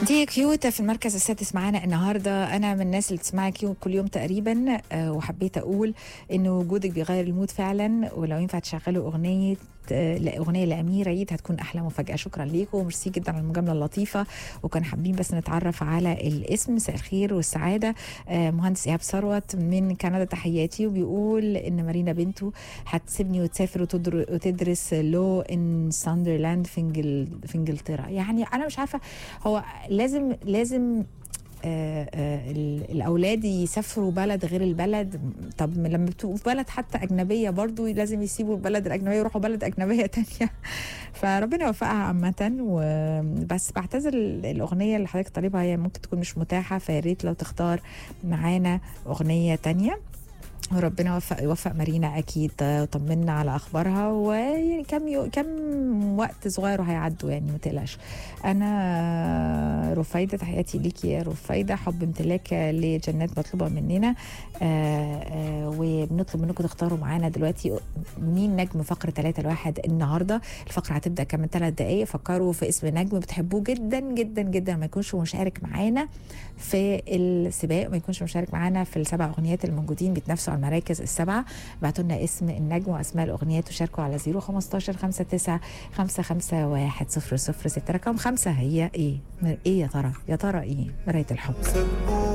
دي كيوت في المركز السادس معانا النهارده انا من الناس اللي تسمعي كيوت كل يوم تقريبا آه، وحبيت اقول ان وجودك بيغير المود فعلا ولو ينفع تشغلوا اغنيه آه، لا، اغنيه لامير عيد هتكون احلى مفاجاه شكرا ليكم وميرسي جدا على المجامله اللطيفه وكان حابين بس نتعرف على الاسم مساء الخير والسعاده آه، مهندس ايهاب ثروت من كندا تحياتي وبيقول ان مارينا بنته هتسيبني وتسافر وتدر- وتدرس لو ان ساندرلاند في إنجل- في انجلترا يعني انا مش عارفه هو لازم لازم آه، آه، ال- الاولاد يسافروا بلد غير البلد طب لما بتبقوا في بلد حتى اجنبيه برضو لازم يسيبوا البلد الاجنبيه ويروحوا بلد اجنبيه تانية فربنا يوفقها عامه وبس بعتذر ال- الاغنيه اللي حضرتك طالبها هي ممكن تكون مش متاحه فيا ريت لو تختار معانا اغنيه تانية وربنا يوفق يوفق مارينا اكيد آه، طمنا على اخبارها ويعني كم يو كم وقت صغير وهيعدوا يعني ما تقلقش انا رفايده تحياتي ليكي يا رفايده حب امتلاك لجنات مطلوبه مننا آه، آه، وبنطلب منكم تختاروا معانا دلوقتي مين نجم فقره 3 لواحد النهارده الفقره هتبدا كمان ثلاث دقائق فكروا في اسم نجم بتحبوه جدا جدا جدا ما يكونش مشارك معانا في السباق ما يكونش مشارك معانا في السبع اغنيات الموجودين بيتنافسوا على المراكز السبعه ابعتوا لنا اسم النجم واسماء الاغنيات وشاركوا على 015 59 55 100 6 رقم خمسه هي ايه؟ ايه يا ترى؟ يا ترى ايه؟ مرايه الحب سبوا